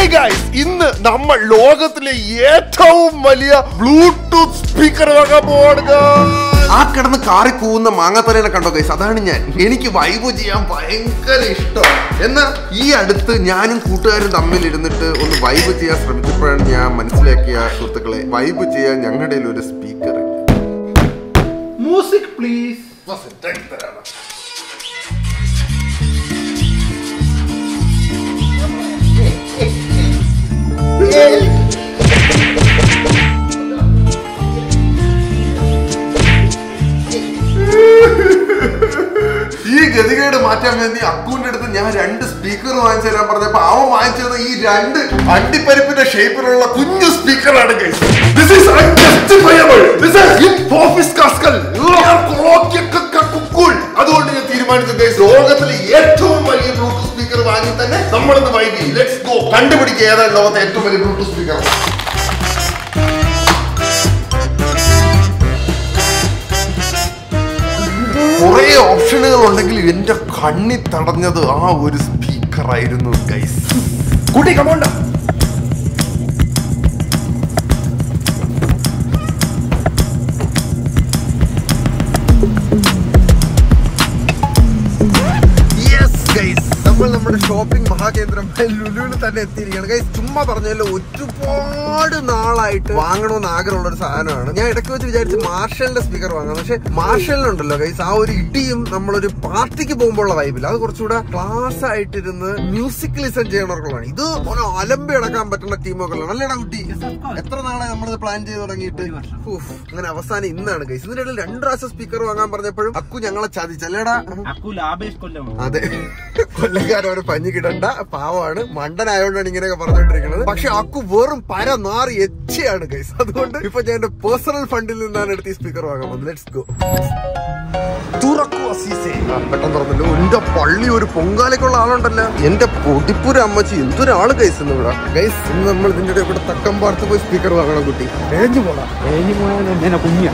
Guys ഇന്ന് നമ്മൾ ലോകത്തിലെ ഏറ്റവും വലിയ ബ്ലൂടൂത്ത് സ്പീക്കർ വാങ്ങാൻ പോവാണ് ആ കിടന്ന് കാറി കൂവുന്ന മാങ്ങാത്തലേനെ കണ്ടോ ഗൈസ് അതാണ് ഞാൻ എനിക്ക് വൈബ് ചെയ്യാൻ ഭയങ്കര ഇഷ്ടമാണ് എന്നാൽ ഈ അടുത്ത് ഞാനും കൂട്ടുകാരും തമ്മിൽ ഇരുന്നിട്ട് ഒന്ന് വൈബ് ചെയ്യാൻ ശ്രമിച്ചപ്പോഴാണ് ഞാൻ മനസ്സിലാക്കിയ സുഹൃത്തുക്കളെ വൈബ് ചെയ്യാൻ ഞങ്ങളുടെ ഒരു സ്പീക്കർ മ്യൂസിക് പ്ലീസ് ഈ ഗതികേട് മാറ്റാൻ വേണ്ടി അക്കുവിന്റെ അടുത്ത് ഞാൻ രണ്ട് സ്പീക്കർ വാങ്ങിച്ചു തരാൻ പറഞ്ഞപ്പോ അവൻ വാങ്ങിച്ചത് ഈ രണ്ട് അണ്ടിപ്പരിപ്പിന്റെ ഷേപ്പിലുള്ള കുഞ്ഞു സ്പീക്കറാണ് guys This is unjustifiable. This is impossible, Pascal. You are cool. അതുകൊണ്ട് ഞാൻ തീരുമാനിച്ചു ഗൈസ് ലോകത്തിലെ ഏറ്റവും വലിയ ബ്ലൂടൂത്ത് സ്പീക്കർ വാങ്ങി തന്നെ നമ്മളിന്ന് വൈകി ലെറ്റ്സ് ഗോ കണ്ടുപിടിക്കുക ഏതാണ് ലോകത്തെ ഏറ്റവും വലിയ ബ്ലൂടൂത്ത് സ്പീക്കർ കുറെ ഓപ്ഷനുകൾ ഉണ്ടെങ്കിൽ എന്റെ കണ്ണി തടഞ്ഞത് ആ ഒരു സ്പീക്കർ ആയിരുന്നു ഗൈസ് കുട്ടി കമോണ്ട യെസ് ഗൈസ് നമ്മൾ നമ്മുടെ ഷോപ്പിംഗ് മഹാകേന്ദ്രം ലുലുവിൽ തന്നെ എത്തിയിരിക്കുകയാണ് ഗൈസ് ചുമ്മാ പറഞ്ഞല്ലോ ഒരുപാട് നാളായിട്ട് വാങ്ങണമെന്ന് ആഗ്രഹമുള്ള ഒരു സാധനമാണ് ഞാൻ ഇടയ്ക്ക് വെച്ച് വിചാരിച്ച് മാർഷലിന്റെ സ്പീക്കർ വാങ്ങാം പക്ഷെ മാർഷലിനുണ്ടല്ലോ ഗൈസ് ആ ഒരു ഇടിയും നമ്മളൊരു പാർട്ടിക്ക് പോകുമ്പോഴുള്ള വൈബില്ല അത് കുറച്ചുകൂടെ ക്ലാസ് ആയിട്ടിരുന്ന് മ്യൂസിക് ലിസൺ ചെയ്യണവർക്കുള്ളതാണ് ഇത് ഒരു അലമ്പി അടക്കാൻ പറ്റുന്ന ടീമൊക്കെ അല്ലേടാ കുട്ടി എത്ര നാളെ നമ്മളിത് പ്ലാൻ ചെയ്ത് തുടങ്ങിയിട്ട് ഉഫ്, അങ്ങനെ അവസാനം ഇന്നാണ് ഗൈസ് ഇതിന്റെ ഇടയിൽ രണ്ട് പ്രാവശ്യം സ്പീക്കർ വാങ്ങാൻ പറഞ്ഞപ്പോഴും അക്കു ഞങ്ങളെ ചതിച്ചല്ലേടാ അക്കു ലാഭേഷ് കൊല്ലം അതെ കൊല്ലക്കാരവന് പഞ്ഞി കിടണ്ട പാവമാണ് മണ്ടനായോണ്ടാണ് ഇങ്ങനെയൊക്കെ പറഞ്ഞോണ്ടിരിക്കുന്നത് പക്ഷെ അക്കു വെറും പര നാറി എച്ചയാണ് ഗൈസ് അതുകൊണ്ട് ഇപ്പൊ ഞാൻ എന്റെ പേഴ്സണൽ ഫണ്ടിൽ നിന്നാണ് എടുത്ത് ഈ സ്പീക്കർ വാങ്ങാൻ വന്നത് ലെറ്റ്സ് ഗോ തുറക്കു അസീസേ ആ, പെട്ടെന്ന് തുറന്നല്ലോ എന്റെ പള്ളി ഒരു പൊങ്കാലയ്ക്കുള്ള ആളുണ്ടല്ലോ എന്റെ പൊടിപ്പുര അമ്മച്ചി എന്തൊരാള് ഗൈസ് ഇന്ന് ഇവിടെ ഗൈസ് ഇന്ന് നമ്മൾ ഇതിന്റെ ഇടയിൽ ഇവിടെ തക്കം പാർത്ത് പോയി സ്പീക്കർ വാങ്ങണം കുട്ടി എഴഞ്ഞു പോടാ എഴഞ്ഞു പോയാൽ എന്നെ കുഞ്ഞ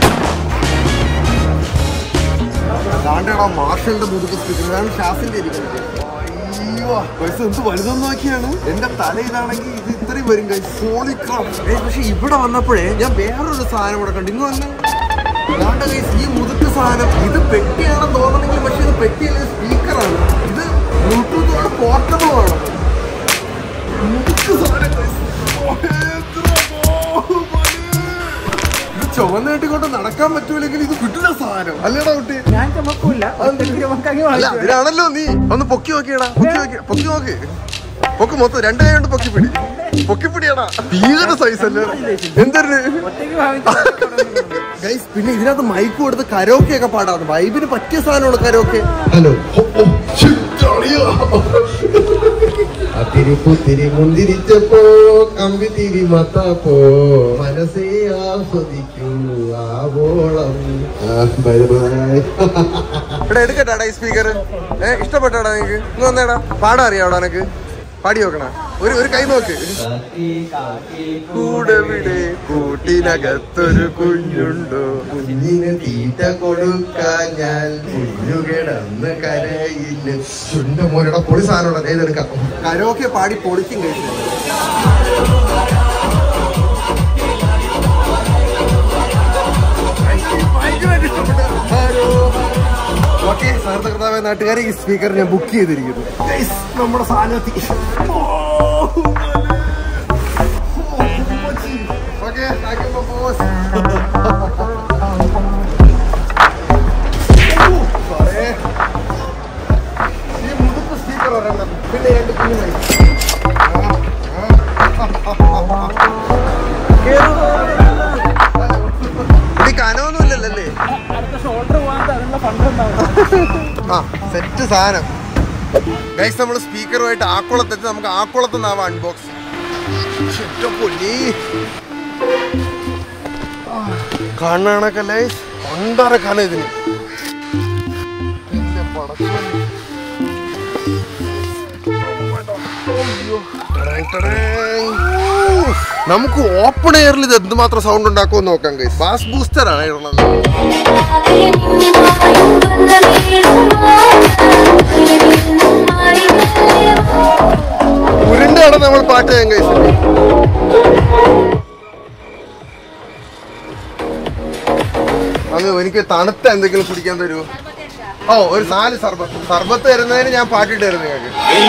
ദാണ്ടേടാ മാർഷലിന്റെ മുതുക്ക് സ്പീക്കർ ഇതാണ് ഷാസിന്റെ ഇരിക്കുന്നത് അയ്യോ പൈസ എന്ത് വലുതെന്ന് നോക്കിയാണ് എന്റെ തല ഇതാണെങ്കിൽ ഇത് ഇത്രയും വരും പക്ഷെ ഇവിടെ വന്നപ്പോഴേ ഞാൻ വേറൊരു സാധനം ഇവിടെ കണ്ടു ഇന്ന് വന്ന് ദാണ്ട guys, ഈ മുതുക്ക് സാധനം ഇത് പെട്ടിയാണെന്ന് തോന്നണമെങ്കിൽ പക്ഷെ ഇത് പെട്ടിയല്ല സ്പീക്കറാണ് ഇത് ബ്ലൂടൂത്തോടെ പോർട്ടബിൾ ആണ് മുതുക്ക് സാധനം guys. ഓ, എത്ര ബാഹുബലി. ഇത് ചുവന്നായിട്ട് കൊണ്ട് നടക്കാൻ പറ്റൂലെങ്കിൽ ഇത് കിട്ടില്ല സാധനം അല്ലേടാ കുട്ടി ഞാൻ ചുമക്കൂല ചുമക്കാങ്ങി അല്ല അതിനാണല്ലോ നീ ഒന്ന് പൊക്കി നോക്കിയടാ പൊക്കി നോക്കി പൊക്കി നോക്ക് പൊക്ക് മൊത്തം രണ്ട് കൈ കൊണ്ട് പൊക്കി പിടി പൊക്കി പിടിയടാ ഭീകര സൈസ് അല്ലേ എന്തൊരു ഒറ്റയ്ക്ക് ഭാവിച്ചു ഗൈസ് പിന്നെ ഇതിനകത്ത് മൈക്ക് കൊടുത്ത് കരോക്കെ ഒക്കെ പാടാണ് വൈബിന് പറ്റിയ സാധനമാണ് കരോക്കെ ഹലോ അതിരി പുത്തിരി മുന്തിരിച്ചപ്പോ കമ്പി തിരി മത്തപ്പോ മനസ്സേ ആസ്വദിക്കൂ ആവോളം ബൈ ബൈ ഇവിടെ എടുക്കട്ടാടാ ഈ സ്പീക്കർ ഏ ഇഷ്ടപ്പെട്ടാടാ നിനക്ക് ഇന്ന് വന്നേടാ പാടാ അറിയാവടാ നിനക്ക് പാടി നോക്കണ ഒരു ഒരു കൈ നോക്ക് കൂടെ വിടെ കൂട്ടിനകത്തൊരു കുഞ്ഞുണ്ടോ കുഞ്ഞിന് തീറ്റ കൊടുക്കാൻ ഞാൻ കുഞ്ഞു കിടന്ന് കരയില് ചുണ്ട മോനടാ പൊളി സാധനമുള്ള ഏതെടുക്കാം കരോക്കെ പാടി പൊളിക്കും കഴിച്ചു ഓക്കെ സഹൃദകൃതാവായ നാട്ടുകാരെ ഈ സ്പീക്കർ ഞാൻ ബുക്ക് ചെയ്തിരിക്കുന്നു Guys, നമ്മുടെ സാധനത്തി ഓക്കെ താങ്ക് യു ബോസ് സാറേ ഈ മുതുക്ക് സ്പീക്കർ ഒരെണ്ണം പിന്നെ രണ്ട് കുഞ്ഞു ഇത് കനമൊന്നുമില്ലല്ലേ അടുത്ത ഷോൾഡർ പോകാൻ അതിനുള്ള ഫണ്ട് ഉണ്ടാവും ആ സെറ്റ് സാധനം ഗൈസ് നമ്മൾ സ്പീക്കറുമായിട്ട് ആക്കുളത്തെത്തി നമുക്ക് ആക്കുളത്ത് നിന്നാവാം അൺബോക്സ് പൊന്നി കാണണക്കല്ലേ പണ്ടര കന ഇതിന് എന്റെ പടച്ചോനെ. അയ്യോ. ടടാങ് ടടാങ്. നമുക്ക് ഓപ്പൺ എയറിൽ ഇത് എന്തുമാത്രം സൗണ്ട് ഉണ്ടാക്കുമെന്ന് നോക്കാം ഗൈസ് ബാസ് ബൂസ്റ്റർ ആണ് ഇടുന്നത് ഉരുണ്ട അവിടെ നമ്മൾ പാട്ട് സ്റ്റാർട്ട് ചെയ്യാൻ കഴിച്ചു അങ്ങ് എനിക്ക് തണുത്ത എന്തെങ്കിലും കുടിക്കാൻ തരുമോ ഓ ഒരു നാല് സർബത്ത് സർബത്ത് തരുന്നതിന് ഞാൻ പാട്ടിട്ട് തരും നിങ്ങൾക്ക്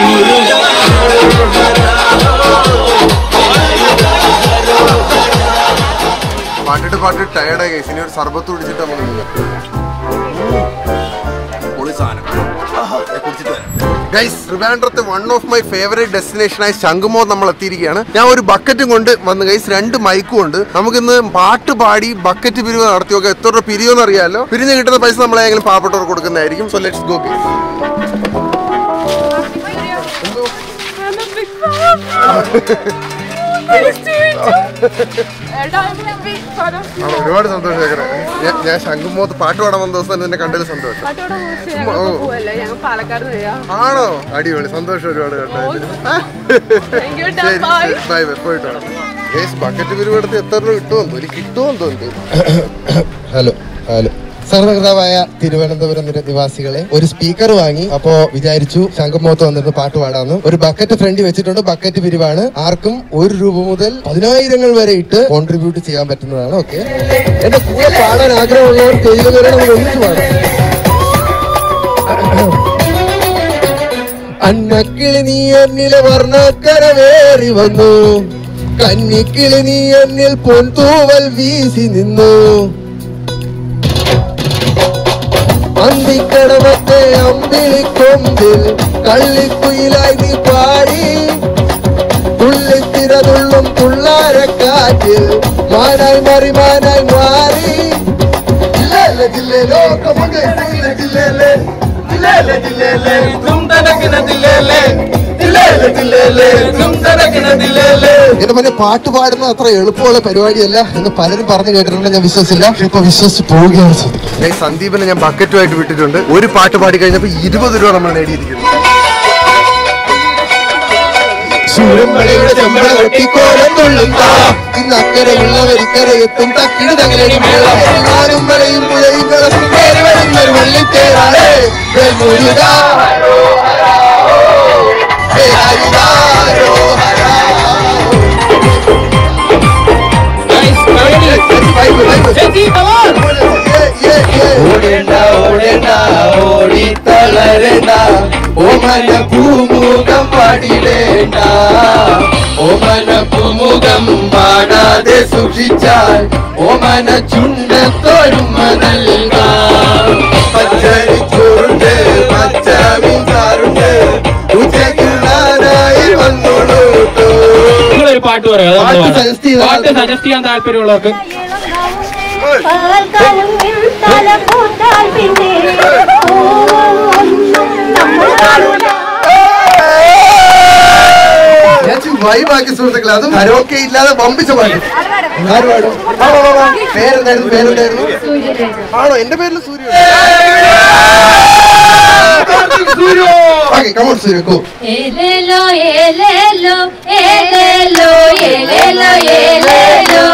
പാട്ടിട്ട് പാട്ടിട്ട് ടയർഡായി കഴിച്ചു ഇനി ഒരു സർബത്ത് കുടിച്ചിട്ട് നമുക്ക് നീങ്ങാം. പൊളി സാധനം കുടിച്ചിട്ട് വരാം ഗൈസ് ട്രിവാൻഡ്രത്തെ വൺ ഓഫ് മൈ ഫേവറേറ്റ് ഡെസ്റ്റിനേഷനായ ശംഖുമോ നമ്മൾ എത്തിയിരിക്കുകയാണ് ഞാൻ ഒരു ബക്കറ്റും കൊണ്ട് വന്ന് ഗൈസ് രണ്ട് മൈക്കും ഉണ്ട് നമുക്കിന്ന് പാട്ട് പാടി ബക്കറ്റ് പിരിവ് നടത്തി നോക്കാം എത്ര രൂപ പിരിവെന്ന് അറിയാലോ പിരിഞ്ഞ് കിട്ടുന്ന പൈസ നമ്മളെങ്കിലും പാവപ്പെട്ടവർക്ക് കൊടുക്കുന്നതായിരിക്കും so let's go guys I'm a big fan. Nice to meet you. And I'm a big fan of you. ആണ് ഒരുപാട് സന്തോഷം ചേക്കണേ ഞാൻ- ഞാൻ ശംഖുമോത്ത് പാട്ട് പാടാൻ വന്ന ദിവസം തന്നെ എന്നെ കണ്ടതിൽ സന്തോഷം പാട്ടോടെ കുറിച്ച് ഞങ്ങൾ പോവല്ലേ ഞങ്ങൾ പാലക്കാട് വരാം ആണോ അടിപൊളി സന്തോഷം ഒരുപാട് കേട്ടോ Thank you, ശരി bye. ബൈ ബൈ പോയിട്ട് വരാം ഗൈസ് ബക്കറ്റ് പിരിവ് എടുത്ത് എത്ര രൂപ കിട്ടുമെന്ന് തോന്നി കിട്ടുമെന്ന് തോന്നുന്നു ഹലോ ഹലോ സർവകൃതമായ തിരുവനന്തപുരം നിര നിവാസികളെ ഒരു സ്പീക്കർ വാങ്ങി അപ്പോ വിചാരിച്ചു ശംഖുമുഖത്ത് വന്നിട്ട് പാട്ട് പാടാന്ന് ഒരു ബക്കറ്റ് ഫ്രണ്ടിൽ വെച്ചിട്ടുണ്ട് ബക്കറ്റ് പിരിവാണ് ആർക്കും ഒരു രൂപ മുതൽ പതിനായിരങ്ങൾ വരെ ഇട്ട് കോൺട്രിബ്യൂട്ട് ചെയ്യാൻ പറ്റുന്നതാണ് ഓക്കെ എന്റെ കൂടെ പാടാൻ ആഗ്രഹമുള്ളവർ ചെയ്യുന്നവരെ നമുക്ക് ഒന്നിച്ച് പാടാം അന്നക്കിളി നീ എന്നിലെ വർണ്ണക്കരവേറി വന്നു കന്നിക്കിളി നീ എന്നിൽ പൊൻതൂവൽ വീശി നിന്നു അന്തിക്കടവത്തെ അമ്പിളിക്കൊമ്പിൽ കള്ളിക്കുയിലായി നീ പാടി തുള്ളിത്തിരതുള്ളും തുള്ളാരക്കാറ്റിൽ മാനായി മാറി മാനായി മാറി ജില്ലേലെ ജില്ലേലോ കമകെ ജില്ലേലെ ജില്ലേലെ ജില്ലേലെ ജില്ലേലെ എന്റെ മനെ പാട്ട് പാടുന്നത് അത്ര എളുപ്പമുള്ള പരിപാടിയല്ല എന്ന് പലരും പറഞ്ഞു കേട്ടിട്ടുണ്ട് ഞാൻ വിശ്വസിച്ചില്ല പക്ഷെ ഇപ്പൊ വിശ്വസിച്ച് പോവുകയാണ് ചെയ്തത്. ഗൈസ് സന്ദീപിനെ ഞാൻ ബക്കറ്റുമായിട്ട് വിട്ടിട്ടുണ്ട് ഒരു പാട്ട് പാടി കഴിഞ്ഞപ്പോൾ ഇരുപത് രൂപ നമ്മൾ നേടിയിരിക്കുന്നു ചൂരമ്പടയുടെ ചെമ്പട കൊട്ടിക്കോലം തുള്ളുന്ന ഇന്ന് അക്കരയുള്ളവർ ഇക്കരയെത്തും തക്കിട് തകരടി മേളം ഞാനും മലയും പുഴയും കളക്കും കയറി വരുന്നൊരു വള്ളിത്തേരാളെ മുരുകാ ഓടേണ്ട ഓടേണ്ട ഓടി തളരേണ്ട ഓമന പൂമുഖം പാടിടേണ്ട ഓമന പൂമുഖം പാടാതെ സൂക്ഷിച്ചാൽ ഓമന ചുണ്ടത്തോരുമ നൽകാം പച്ചരി ചോറുണ്ട് പച്ച മീൻചാറുണ്ട് ഉച്ചയ്ക്കുള്ളാനായി വന്നോളൂ നിങ്ങളൊരു പാട്ട് പറയാം അത് നമ്മള് പാട്ട് പാടാം. suggest ചെയ്താൽ പാട്ട് സജസ്റ്റ് ചെയ്യാൻ താല്പര്യമുള്ളവർക്ക് പകൽക്കാലം തല പൂത്താൽ പിന്നെ പൂവൊന്നും നമ്മൾ കാണൂല ഞാൻ വൈബാക്കി സുഹൃത്തുക്കളെ അതും കരോക്കെ ഇല്ലാതെ വമ്പിച്ച പാട്ട് ആര് പാടും? വാ, വാ, വാ, വാ. പേരെന്തായിരുന്നു പേരെന്തായിരുന്നു ആണോ എന്റെ പേരിൽ Surya okay come on Surya go ഏലേലോ ഏലേലോ ഏലേലോ ഏലേലോ ഏലേലോ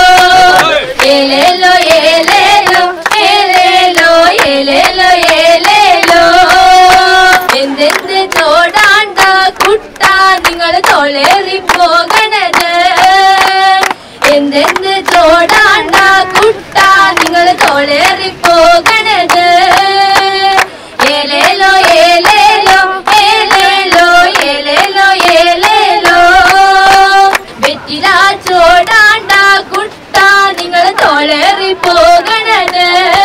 ഏലേലോ ഏലേലോ ഏലേലോ ഏലേലോ ഏലേലോ എന്തെന്ത് ചോടാണ്ട കുട്ട നിങ്ങൾ തൊളേറി പോകണത് എന്തെന്ത് ചോടാണ്ട കുട്ട നിങ്ങൾ തൊളേറി പോകണത് ഏലേലോ ഏലേലോ ഏലേലോ ഏലേലോ ഏലേലോ വെറ്റില ചോടാണ്ട കുട്ട നിങ്ങൾ തൊളേറി പോകണത്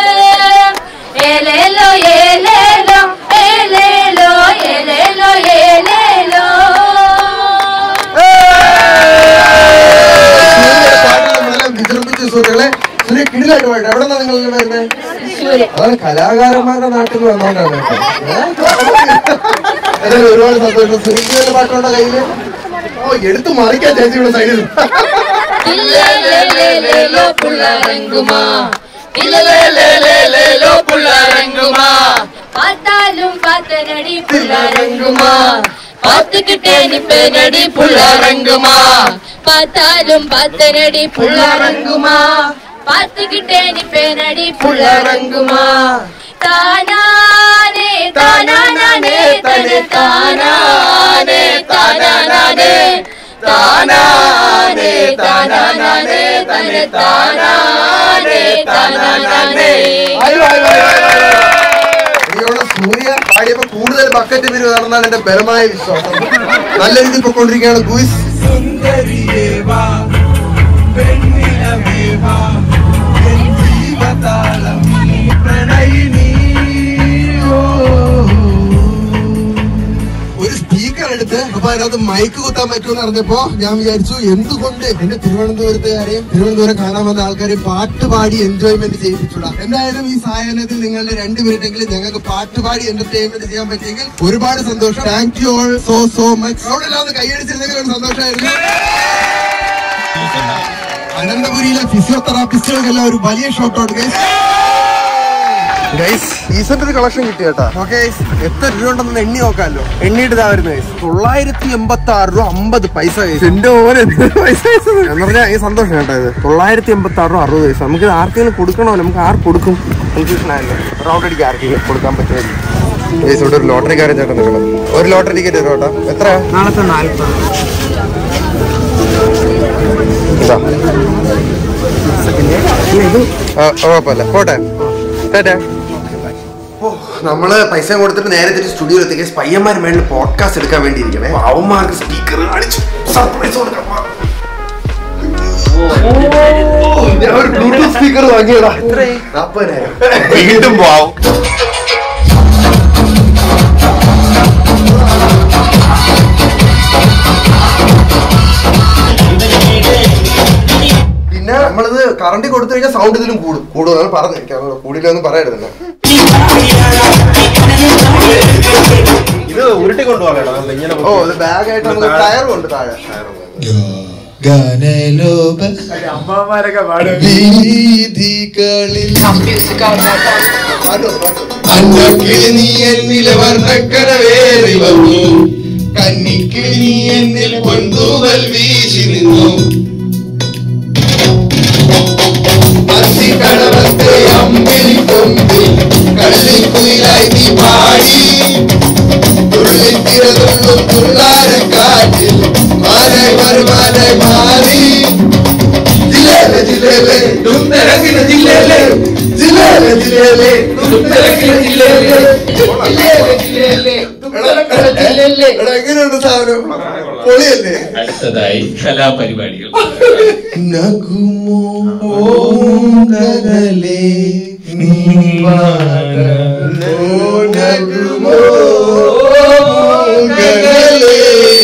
ഏലേലോ ഏലേലോ ഏലേലോ ഏലേലോ ഏലേലോ സൂര്യയുടെ പാട്ടിൽ നമ്മളെല്ലാം വിജൃംഭിച്ചു സുഹൃത്തുക്കളെ സൂര്യ കിടിലായിട്ട് പാട്ട് എവിടെ നിന്നാണ് നിങ്ങൾ വരുന്നത് അതാണ് കലാകാരന്മാരുടെ നാട്ടിൽ നിന്ന് വന്നോണ്ടാണ് കേട്ടോ. ഏ? ഏതായാലും ഒരുപാട് സന്തോഷം സൂര്യയുടെ പാട്ടുണ്ടോ കയ്യില് ഓ എടുത്തു മറിക്കാൻ ചേച്ചിയുടെ സൈഡിൽ ഇല്ലേലേലേലേലോ പുള്ളരങ്കുമാ ഇല്ലേലേലേലേലോ പുള്ളരങ്കുമാ പാത്താലും പാത്തനടി പുള്ളരങ്കുമാ പാത്തുകിട്ടേനിപ്പനടി പുള്ളരങ്കുമാ പാത്താലും പാത്തനടി പുള്ളരങ്കുമാ പാത്തുകിട്ടേനിപ്പനടി പുള്ളരങ്കുമാ താനാനേ താനാനേ തനെ താനാനേ താനാനേ താനാനേ താനാനേ തന്നെ താനാനേ താനാനേ എനിക്കവിടെ സൂര്യ പാടിയപ്പോ കൂടുതൽ ബക്കറ്റ് പിരിവ് നടന്നാണ് എന്റെ ബലമായ വിശ്വാസം നല്ല രീതിയിൽ പൊക്കോണ്ടിരിക്കുകയാണ് ഗുയിസ് ഒരു സ്പീക്കർ എടുത്ത് അപ്പൊ അതിനകത്ത് മൈക്ക് കുത്താൻ പറ്റുമെന്ന് അറിഞ്ഞപ്പോ ഞാൻ വിചാരിച്ചു എന്തുകൊണ്ട് എന്റെ തിരുവനന്തപുരത്തുകാരെയും തിരുവനന്തപുരം കാണാൻ വന്ന ആൾക്കാരെയും പാട്ട് പാടി എൻജോയ്മെന്റ് ചെയ്യിപ്പിച്ചുള്ള എന്തായാലും ഈ സായാഹ്നത്തിൽ നിങ്ങളുടെ രണ്ട് മിനിറ്റ് എങ്കിലും ഞങ്ങൾക്ക് പാട്ട് പാടി എന്റർടൈൻമെന്റ് ചെയ്യാൻ പറ്റിയെങ്കിൽ ഒരുപാട് സന്തോഷം thank you all so so much അവിടെ എല്ലാം ഒന്ന് കൈയടിച്ചിരുന്നെങ്കിൽ ഒരു സന്തോഷമായിരുന്നു അനന്തപുരിയിലെ ഫിസിയോതെറാപ്പിസ്റ്റുകൾക്കെല്ലാം ഒരു വലിയ shout out guys guys decent ഒരു കളക്ഷൻ കിട്ടി കേട്ടാ ഓക്കെ എത്ര രൂപ ഉണ്ടെന്ന് എണ്ണി നോക്കാമല്ലോ എണ്ണിയിട്ട് ഇതാ വരുന്നത് ഗൈസ് തൊള്ളായിരത്തി എൺപത്തി ആറ് രൂപ അമ്പത് പൈസ ഗൈസ് എന്റെ ഓനെ പൈസ എന്ന് പറഞ്ഞാൽ ഈ സന്തോഷം കേട്ടോ ഇത് തൊള്ളായിരത്തി എൺപത്തി ആറ് രൂപ അറുപത് പൈസ നമുക്ക് ഇത് ആർക്കെങ്കിലും കൊടുക്കണമല്ലോ നമുക്ക് ആർക്ക് കൊടുക്കും കൺഫ്യൂഷൻ ആയല്ലോ റൗണ്ട് അടിക്ക് ആർക്കെങ്കിലും കൊടുക്കാൻ പറ്റുമായിരിക്കും ഗൈസ് ഇവിടെ ഒരു ലോട്ടറി കാര്യം ചേട്ടൻ നിൽക്കണം ഒരു ലോട്ടറി ടിക്കറ്റ് തരും കേട്ടോ എത്ര നാളത്തെ നാൽപ്പത് ഇതാ ആ, കുഴപ്പമില്ല പോട്ടെ ടാറ്റാ നമ്മള് പൈസ കൊടുത്തിട്ട് നേരെ തിരിച്ച് സ്റ്റുഡിയോയിൽ എത്തിക്കുക പയ്യന്മാർ മേളിൽ പോഡ്കാസ്റ്റ് എടുക്കാൻ വേണ്ടി ഇരിക്കണേ അവന്മാർക്ക് സ്പീക്കർ കാണിച്ചു സർപ്രൈസ് കൊടുക്കാം ഞാൻ ഒരു ബ്ലൂടൂത്ത് സ്പീക്കർ വാങ്ങിയതാ നാപ്പതിനായിരം വീണ്ടും പോവും പിന്നെ നമ്മളിത് കറണ്ട് കൊടുത്തു കഴിഞ്ഞാൽ സൗണ്ട് ഇതിലും കൂടും കൂടുമെന്നാണ് പറഞ്ഞു കൂടിയില്ലൊന്നും പറയരുത് എന്നെ. ഇത് ഉരുട്ടി കൊണ്ടുപോകണം ഇങ്ങനെ ഓ ഇത് ബാഗ് ആയിട്ട് നമുക്ക് ടയറും ഉണ്ട് താഴെ ഗാനലോപ വീതികളിൽ അന്നക്കിളി നീ എന്നിലെ വർണ്ണക്കടവേറി വന്നു കന്നിക്കിളി നീ എന്നിൽ പൊന്തൂവൽ വീശി നിന്നു മത്തിക്കടവത്തെ അമ്പിളി കൊമ്പിൽ കള്ളിക്കുയിലായി നീ പാടി തുള്ളിത്തിരതുള്ളും തുള്ളാരക്കാറ്റിൽ മാനായി മറുമാനായി മാറി ജില്ലേലെ ജില്ലേലെ തുന്തരക്കിന ജില്ലേലെ ജില്ലേലെ ജില്ലേലെ തുന്തരക്കിന ജില്ലേലെ ജില്ലേലെ ജില്ലേലെ തുന്തരക്കിന ജില്ലേലെ എടാ, എങ്ങനെയുണ്ട് സാധനം പൊളിയല്ലേ അടുത്തതായി കലാപരിപാടികൾ നഗുമോ ഓങ്കരലേ നീ വാടോ നഗുമോ ഓങ്കരലേ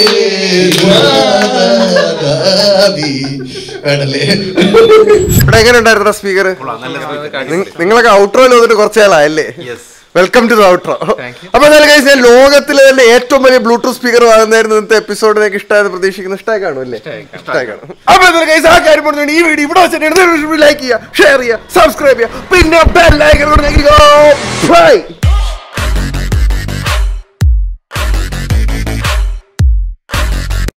വാടാവി. വേണ്ടല്ലേ ഇവിടെ എങ്ങനെ ഉണ്ടായിരുന്നു സ്പീക്കർ നിങ്ങളൊക്കെ ഔട്രോയിൽ വന്നിട്ട് കുറച്ച് നാളായല്ലേ വെൽക്കം ടു ഔട്രോ അപ്പൊ എന്തായാലും guys, ഞാൻ ലോകത്തിലെ തന്നെ ഏറ്റവും വലിയ ബ്ലൂടൂത്ത് സ്പീക്കർ വാങ്ങുന്നതായിരുന്നു ഇന്നത്തെ എപ്പിസോഡ് നിങ്ങൾക്ക് ഇഷ്ടമായെന്ന് പ്രതീക്ഷിക്കുന്നു ഇഷ്ടമായി കാണും അല്ലേ ഇഷ്ടമായി കാണും അപ്പൊ എന്തായാലും guys, ആ കാര്യം പറഞ്ഞുകൊണ്ട് ഈ വീഡിയോ ഇവിടെ വെച്ചിട്ട് ലൈക്ക് ചെയ്യുക ഷെയർ ചെയ്യുക സബ്സ്ക്രൈബ് ചെയ്യുക പിന്നെ ബെൽ ഐക്കൺ ബൈ